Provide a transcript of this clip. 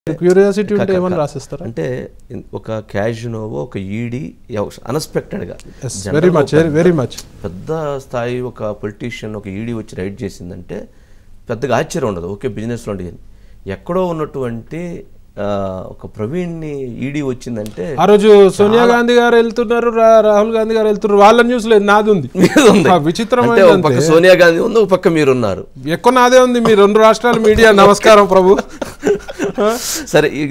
Curiosity ఉంటే ఏమని రాసిస్తారా అంటే ఇన్- ఒక క్యాజినోవో ఒక ఈడీ అన్ఎక్స్పెక్టెడ్గా వెరీ మచ్ వెరీ మచ్ పెద్ద స్థాయి ఒక పొలిటీషియన్ ఒక ఈడీ వచ్చి రైడ్ చేసిందంటే పెద్దగా ఆశ్చర్యం ఉండదు ఓకే బిజినెస్లో ఉండేది ఎక్కడో ఉన్నటువంటి ఆ, ఒక ప్రవీణ్ని ఈడీ వచ్చిందంటే ఆ రోజు సోనియా గాంధీ గారు వెళ్తున్నారు రా- రాహుల్ గాంధీ గారు వెళ్తున్నారు వాళ్ళ న్యూస్ లేదు నాది ఉంది మీద ఉంది ఆ, విచిత్రమైనది అంటే ఒక అంతే. పక్క సోనియా గాంధీ ఉంది ఒక పక్క మీరున్నారు ఎక్కువ నాదే ఉంది మీ రెండు రాష్ట్రాల మీడియా నమస్కారం ప్రభు సరే ఈ